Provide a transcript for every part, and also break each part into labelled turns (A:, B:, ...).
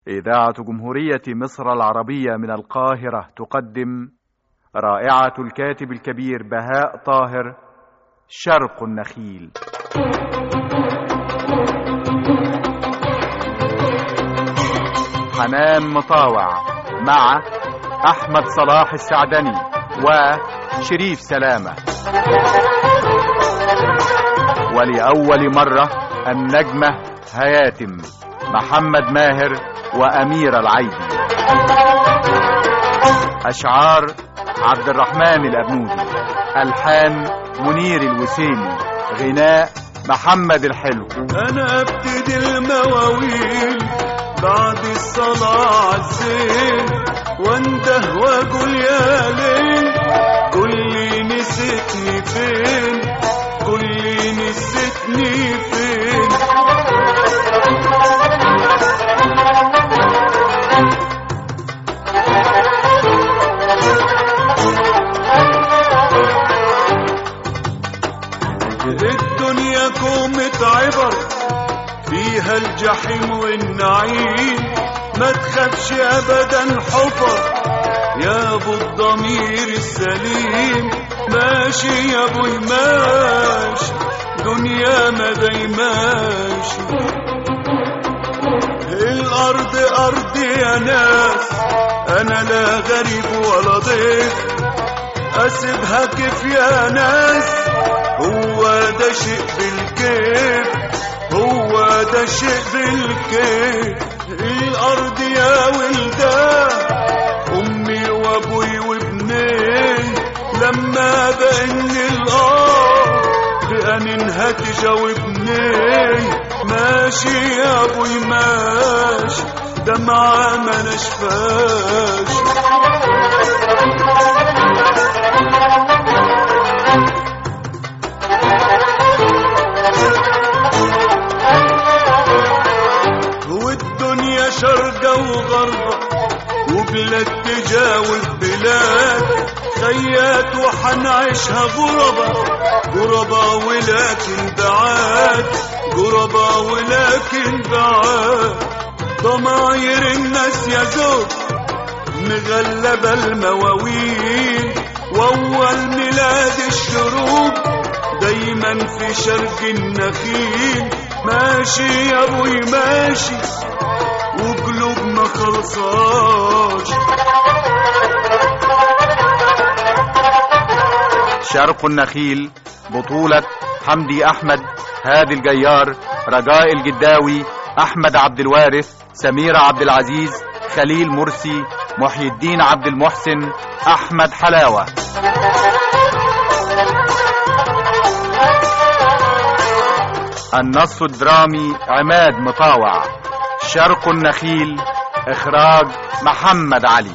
A: إذاعة جمهورية مصر العربية من القاهرة تقدم رائعة الكاتب الكبير بهاء طاهر شرق النخيل حنان مطاوع مع أحمد صلاح السعدني وشريف سلامة ولأول مرة النجمة هياتم محمد ماهر وأمير العيدي أشعار عبد الرحمن الأبنودي ألحان منير الوسيمي غناء محمد الحلو
B: انا ابتدي المواويل بعد الصلاة عالزين وانده واقول يا ليل قول لي نسيتني فين قول لي نسيتني فين الدنيا كومة عبر فيها الجحيم والنعيم ما تخافش ابدا حفر يا ابو الضمير السليم ماشي يا ابو الماشي دنيا ما دايماش الارض ارض يا ناس انا لا غريب ولا ضيف اسيبها كيف يا ناس هو ده شيء بالكيف هو ده شيء بالكيف الارض يا ولدان امي وابوي وابنين لما بان الارض بأنها تجاوبني ماشي يا ابوي ماشي دمعة ما نشفاش والدنيا شرقة وغربة وبلاد تجاوب بلاد خيات وحنعيشها غربة غربة ولكن بعاد غربة ولكن بعاد ضماير الناس يا زوج مغلبة المواويل وأول ميلاد الشروق دايما في شرق النخيل ماشي يا ابوي ماشي وقلوب ما خلصاش
A: شرق النخيل بطولة حمدي أحمد هادي الجيار رجاء الجداوي أحمد عبد الوارث سميرة عبد العزيز خليل مرسي محي الدين عبد المحسن أحمد حلاوة النص الدرامي عماد مطاوع شرق النخيل إخراج محمد علي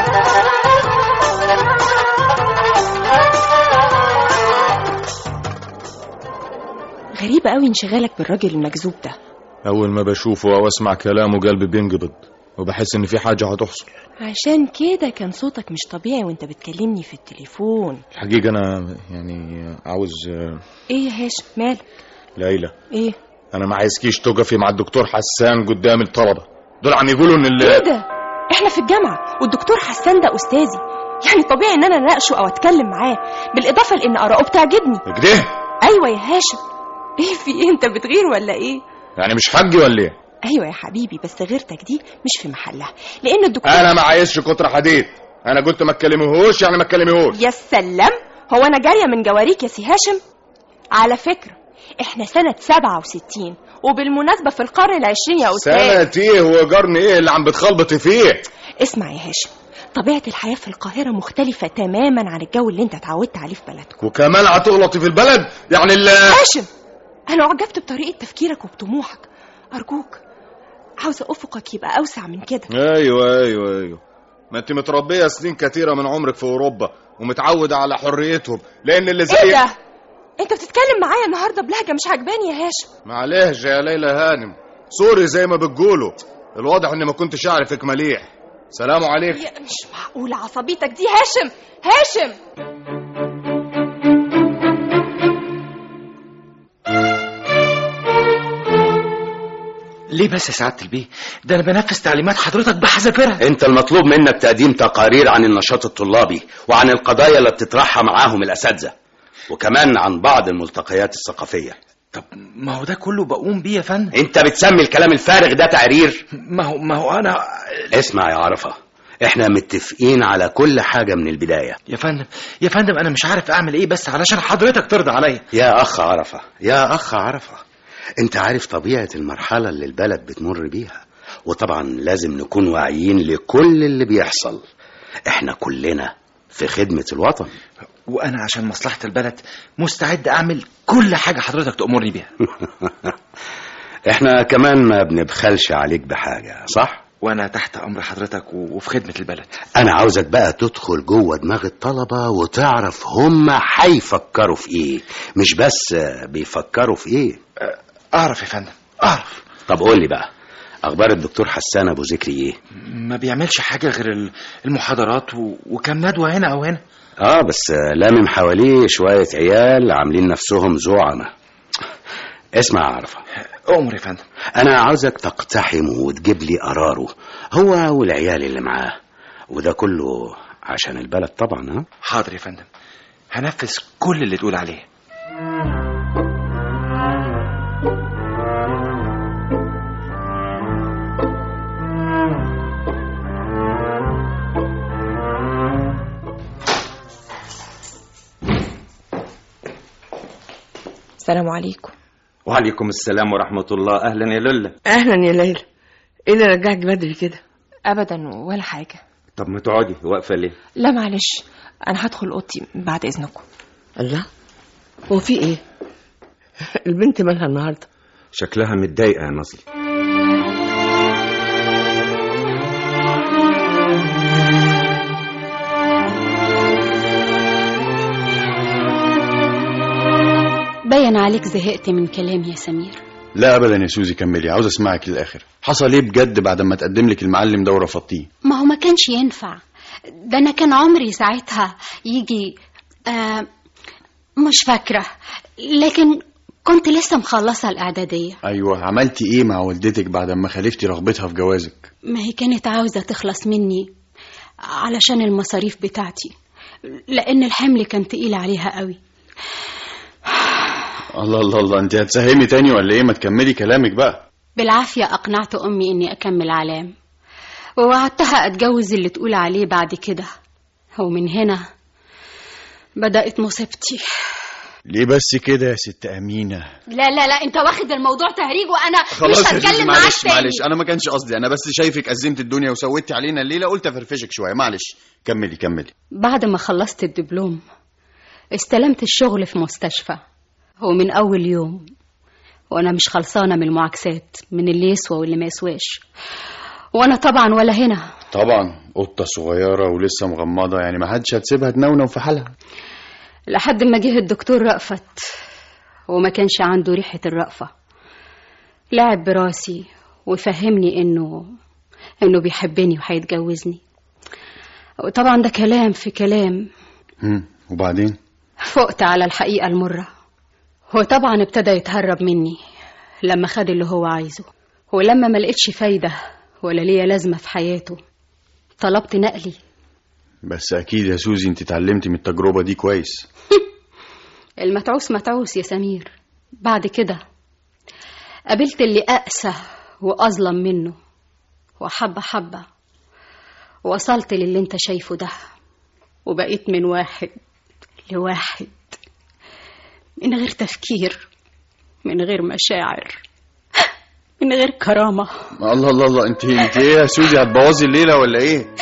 C: غريبة قوي انشغالك بالراجل المجذوب ده
D: أول ما بشوفه أو أسمع كلامه قلبي بينقبض وبحس إن في حاجة هتحصل
C: عشان كده كان صوتك مش طبيعي وانت بتكلمني في التليفون
D: الحقيقة أنا يعني عاوز
C: ايه يا هاشم مالك
D: ليلى
C: ايه
D: أنا ما عايزكيش تقفي مع الدكتور حسان قدام الطلبة دول عم يقولوا إن
C: ايه
D: ال
C: ده احنا في الجامعة والدكتور حسان ده استاذي يعني طبيعي ان انا اناقشه او اتكلم معاه بالاضافة لان اراءه بتعجبني
D: كده
C: ايوه يا هاشم ايه في ايه انت بتغير ولا ايه
D: يعني مش حقي ولا إيه؟
C: ايوه يا حبيبي بس غيرتك دي مش في محلها لان الدكتور
D: أنا ما عايزش كتر حديد أنا قلت ما تكلميهوش يعني ما تكلميهوش
C: يا سلام هو انا جايه من جواريك يا سي هاشم على فكره احنا سنه 67 وبالمناسبه في القرن العشرين يا استاذ
D: سنة إيه وجرن إيه اللي عم بتخلبطي فيه
C: اسمع يا هاشم طبيعه الحياه في القاهره مختلفه تماما عن الجو اللي انت اتعودت عليه في بلدكم
D: وكمان هتغلطي في البلد يعني ال
C: هاشم انا اعجبت بطريقه تفكيرك وبطموحك ارجوك عاوزه افقك يبقى اوسع من كده
D: ايوه ايوه ايوه ما انت متربيه سنين كتيره من عمرك في اوروبا ومتعوده على حريتهم لان اللي زي
C: ايه ده انت بتتكلم معايا النهارده بلهجه مش عجباني يا هاشم
D: معلش يا ليلى هانم سوري زي ما بتقولوا الواضح اني ما كنتش اعرفك مليح سلام عليكم
C: يا مش معقولة عصبيتك دي هاشم هاشم
E: ليه بس يا سعاده البيه ده انا بنفذ تعليمات حضرتك بحذافيرها
F: انت المطلوب منك تقديم تقارير عن النشاط الطلابي وعن القضايا اللي بتطرحها معاهم الاساتذه وكمان عن بعض الملتقيات الثقافيه
E: طب ما هو ده كله بقوم بيه يا فندم
F: انت بتسمي الكلام الفارغ ده تعرير
E: ما هو ما هو انا
F: اسمع يا عرفه احنا متفقين على كل حاجه من البدايه
E: يا فندم يا فندم انا مش عارف اعمل ايه بس علشان حضرتك ترضى عليا
F: يا اخ عرفه يا اخ عرفه انت عارف طبيعه المرحله اللي البلد بتمر بيها وطبعا لازم نكون واعيين لكل اللي بيحصل احنا كلنا في خدمه الوطن
E: وانا عشان مصلحه البلد مستعد اعمل كل حاجه حضرتك تامرني بيها
F: احنا كمان ما بنبخلش عليك بحاجه صح
E: وانا تحت امر حضرتك و- وفي خدمه البلد
F: انا عاوزك بقى تدخل جوه دماغ الطلبه وتعرف هم هيفكروا في ايه مش بس بيفكروا في ايه
E: اعرف يا فندم اعرف
F: طب قول لي بقى اخبار الدكتور حسان ابو ذكري ايه
E: ما بيعملش حاجه غير ال- المحاضرات و... وكم ندوه هنا او هنا
F: اه بس لامم حواليه شويه عيال عاملين نفسهم زعماء اسمع يا عرفه
E: امر يا فندم
F: انا عاوزك تقتحمه وتجيب لي قراره هو والعيال اللي معاه وده كله عشان البلد طبعا ها
E: حاضر يا فندم هنفذ كل اللي تقول عليه
C: السلام عليكم
G: وعليكم السلام ورحمة الله أهلا يا لولا
H: اهلا يا ليلى ايه اللي رجعك بدري كده
C: ابدا ولا حاجه
G: طب ما تقعدي واقفة ليه
C: لا معلش انا هدخل اوضتي بعد اذنكم
H: الله هو في ايه البنت مالها النهارده
G: شكلها متضايقة يا نصري
I: باين عليك زهقت من كلامي يا سمير
A: لا ابدا يا سوزي كملي عاوز اسمعك للاخر حصل ايه بجد بعد ما تقدم لك المعلم ده ورفضتيه
I: ما هو ما كانش ينفع ده انا كان عمري ساعتها يجي آه مش فاكرة لكن كنت لسه مخلصة الإعدادية
A: ايوه عملتي ايه مع والدتك بعد ما خالفتي رغبتها في جوازك
I: ما هي كانت عاوزة تخلص مني علشان المصاريف بتاعتي لأن الحمل كان تقيل عليها قوي
A: الله الله الله انت هتساهمي تاني ولا ايه ما تكملي كلامك بقى
I: بالعافية أقنعت أمي إني أكمل علام ووعدتها أتجوز اللي تقول عليه بعد كده ومن هنا بدأت مصيبتي
A: ليه بس كده يا ست امينه
I: لا لا لا انت واخد الموضوع تهريج وانا
A: خلاص
I: مش
A: يا سوزي
I: هتكلم معاك
A: معلش
I: تاني
A: معلش انا ما كانش قصدي انا بس شايفك ازمت الدنيا وسويتي علينا الليله قلت افرفشك شويه معلش كملي كملي
I: بعد ما خلصت الدبلوم استلمت الشغل في مستشفى ومن اول يوم وانا مش خلصانه من المعاكسات من اللي يسوى واللي ما يسواش وانا طبعا ولا هنا
A: طبعا قطه صغيره ولسه مغمضه يعني ما حدش هتسيبها تنونو في حالها
I: لحد ما جه الدكتور رأفت وما كانش عنده ريحة الرأفة لعب براسي وفهمني انه انه بيحبني وهيتجوزني وطبعا ده كلام في كلام
A: هم وبعدين
I: فقت على الحقيقة المرة هو طبعا ابتدى يتهرب مني لما خد اللي هو عايزه ولما ما لقيتش فايدة ولا ليا لازمة في حياته طلبت نقلي
A: بس اكيد يا سوزي انت اتعلمتي من التجربه دي كويس
I: المتعوس متعوس يا سمير بعد كده قابلت اللي أقسى وأظلم منه وحبة حبة وصلت للي انت شايفه ده وبقيت من واحد لواحد من غير تفكير من غير مشاعر من غير كرامة
A: الله الله الله انت انت ايه يا سوزي هتبوظي الليله ولا ايه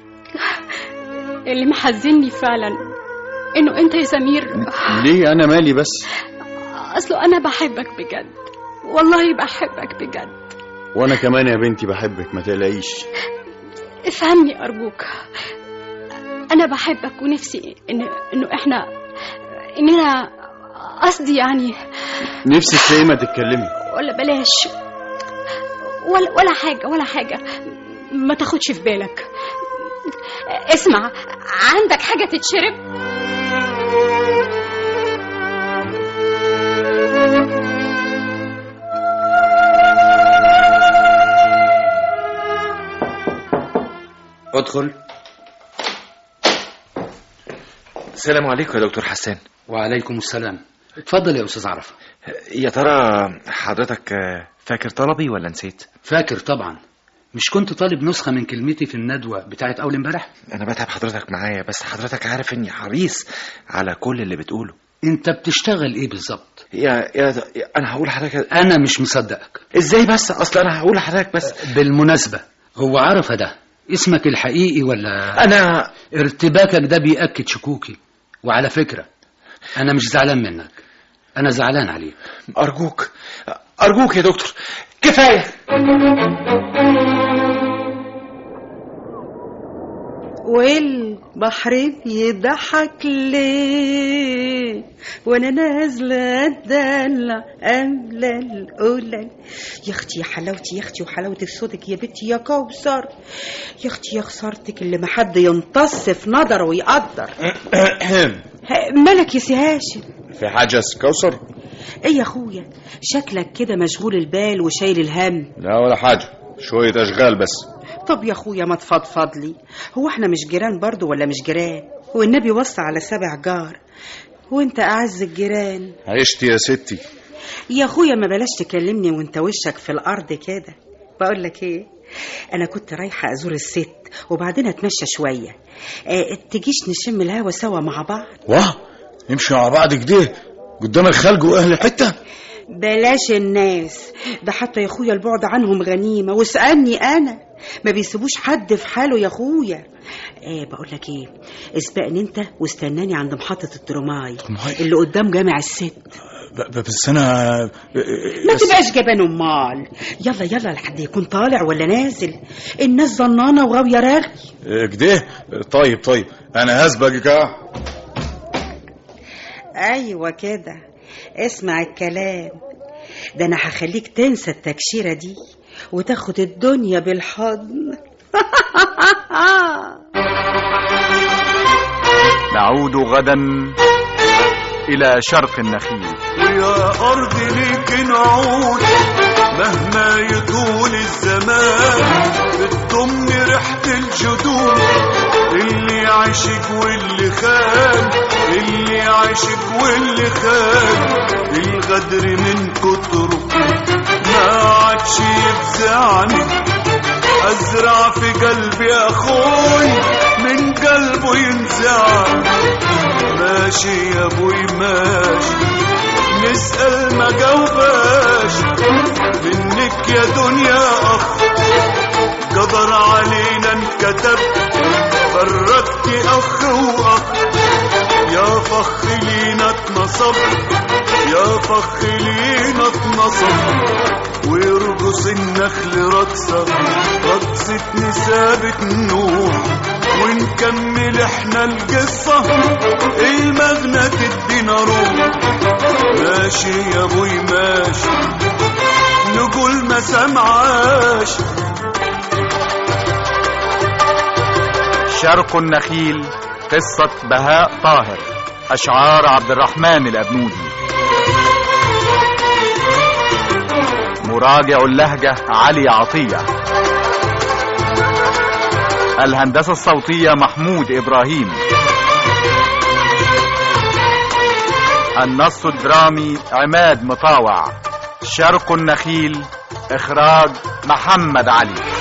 I: اللي محزني فعلا انه انت يا سمير
A: ليه انا مالي بس
I: اصله انا بحبك بجد والله بحبك بجد
A: وانا كمان يا بنتي بحبك ما تقلقيش
I: افهمني ارجوك انا بحبك ونفسي ان انه احنا اننا قصدي يعني
A: نفسك في ايه ما تتكلمي
I: ولا بلاش ولا ولا حاجه ولا حاجه ما تاخدش في بالك اسمع عندك حاجه تتشرب
E: ادخل السلام عليكم يا دكتور حسان
J: وعليكم السلام اتفضل يا استاذ عرفه
E: يا ترى حضرتك آه، فاكر طلبي ولا نسيت
J: فاكر طبعا مش كنت طالب نسخه من كلمتي في الندوه بتاعت اول امبارح
E: انا بتعب حضرتك معايا بس حضرتك عارف اني حريص على كل اللي بتقوله
J: انت بتشتغل ايه بالظبط
E: يا, يا, يا انا هقول لحضرتك
J: انا مش مصدقك
E: ازاي بس اصل انا هقول لحضرتك بس
J: بالمناسبه هو عرفه ده اسمك الحقيقي ولا
E: انا
J: ارتباكك ده بيأكد شكوكي وعلى فكره انا مش زعلان منك انا زعلان عليك
E: ارجوك ارجوك يا دكتور كفايه
K: والبحر بيضحك ليه وانا نازله اتدلع قبل القلل يا اختي يا حلاوتي يا اختي وحلاوتك صوتك يا بنتي يا كوثر يا اختي يا خسارتك اللي ما حد يمتص في نظره ويقدر ها، مالك يا سي هاشم
D: في حاجة يا ست كوثر
K: ايه يا اخويا شكلك كده مشغول البال وشايل الهم
D: لا ولا حاجة شوية أشغال بس
K: طب يا اخويا ما تفضفض لي هو احنا مش جيران برضو ولا مش جيران والنبي وصى على سبع جار وانت اعز الجيران
D: عشت يا ستي
K: يا اخويا ما بلاش تكلمني وانت وشك في الارض كده بقول لك ايه انا كنت رايحه ازور الست وبعدين اتمشى شويه اه تجيش نشم الهوا سوا مع بعض
D: واه نمشي مع بعض كده قدام الخلق وأهل الحتة
K: بلاش الناس ده حتى يا اخويا البعد عنهم غنيمه واسالني انا ما بيسيبوش حد في حاله يا اخويا ايه بقول لك ايه اسبقني انت واستناني عند محطه الترماي اللي قدام جامع الست
B: ب- ب- بس انا
K: ما تبقاش جبان امال يلا يلا لحد يكون طالع ولا نازل الناس ظنانه وغاويه رغي
D: إيه كده طيب طيب أنا هسبقك اه
K: ايوه كده اسمع الكلام ده انا هخليك تنسى التكشيره دي وتاخد الدنيا بالحضن
A: نعود غدا إلى شرق النخيل
B: ويا أرض ليك نعود مهما يطول الزمان بتضم ريحة الجدود اللي عاشق واللي خان اللي عاشق واللي خان الغدر من كتره ما عادش يفزعني ازرع في قلبي اخوي من قلبه ينزعني ماشي يا ابوي ماشي نسأل ما جاوباش منك يا دنيا اخ قدر علينا انكتب فرقت اخ واخ يا فخ لينا اتنصب يا فخ لينا اتنصب ويرقص النخل رقصة رقصة نسابة نوح ونكمل احنا القصة المغنى تدينا روح ماشي يا ابوي ماشي نقول ما سمعاش
A: شرق النخيل قصة بهاء طاهر أشعار عبد الرحمن الأبنودي مراجع اللهجة علي عطية الهندسة الصوتية محمود إبراهيم النص الدرامي عماد مطاوع شرق النخيل إخراج محمد علي